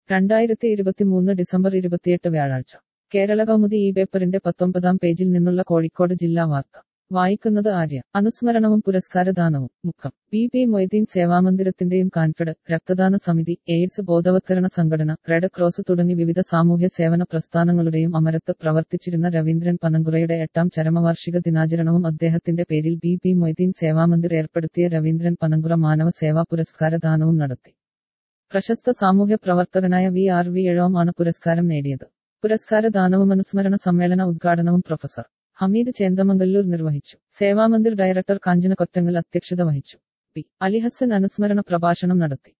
രണ്ടായിരത്തി ഇരുപത്തിമൂന്ന് ഡിസംബർ ഇരുപത്തിയെട്ട് വ്യാഴാഴ്ച കേരള കൗമുദി ഈ പേപ്പറിന്റെ പത്തൊമ്പതാം പേജിൽ നിന്നുള്ള കോഴിക്കോട് ജില്ലാ വാർത്ത വായിക്കുന്നത് ആര്യ അനുസ്മരണവും പുരസ്കാരദാനവും മുക്കം പി പി മൊയ്തീൻ സേവാമന്ദിരത്തിന്റെയും കാൻഫെഡ് രക്തദാന സമിതി എയ്ഡ്സ് ബോധവത്കരണ സംഘടന റെഡ് ക്രോസ് തുടങ്ങി വിവിധ സാമൂഹ്യ സേവന പ്രസ്ഥാനങ്ങളുടെയും അമരത്ത് പ്രവർത്തിച്ചിരുന്ന രവീന്ദ്രൻ പനങ്കുറയുടെ എട്ടാം ചരമവാർഷിക ദിനാചരണവും അദ്ദേഹത്തിന്റെ പേരിൽ ബി പി മൊയ്തീൻ സേവാമന്ദിർ ഏർപ്പെടുത്തിയ രവീന്ദ്രൻ പനങ്കുറ മാനവ സേവാ പുരസ്കാരദാനവും നടത്തി പ്രശസ്ത സാമൂഹ്യ പ്രവർത്തകനായ വി ആർ വി എഴോം ആണ് പുരസ്കാരം നേടിയത് പുരസ്കാരദാനവും അനുസ്മരണ സമ്മേളന ഉദ്ഘാടനവും പ്രൊഫസർ ഹമീദ് ചേന്ദമംഗല്ലൂർ നിർവഹിച്ചു സേവാമന്ദിർ ഡയറക്ടർ കാഞ്ചന കൊറ്റങ്ങൽ അധ്യക്ഷത വഹിച്ചു പി അലിഹസൻ അനുസ്മരണ പ്രഭാഷണം നടത്തി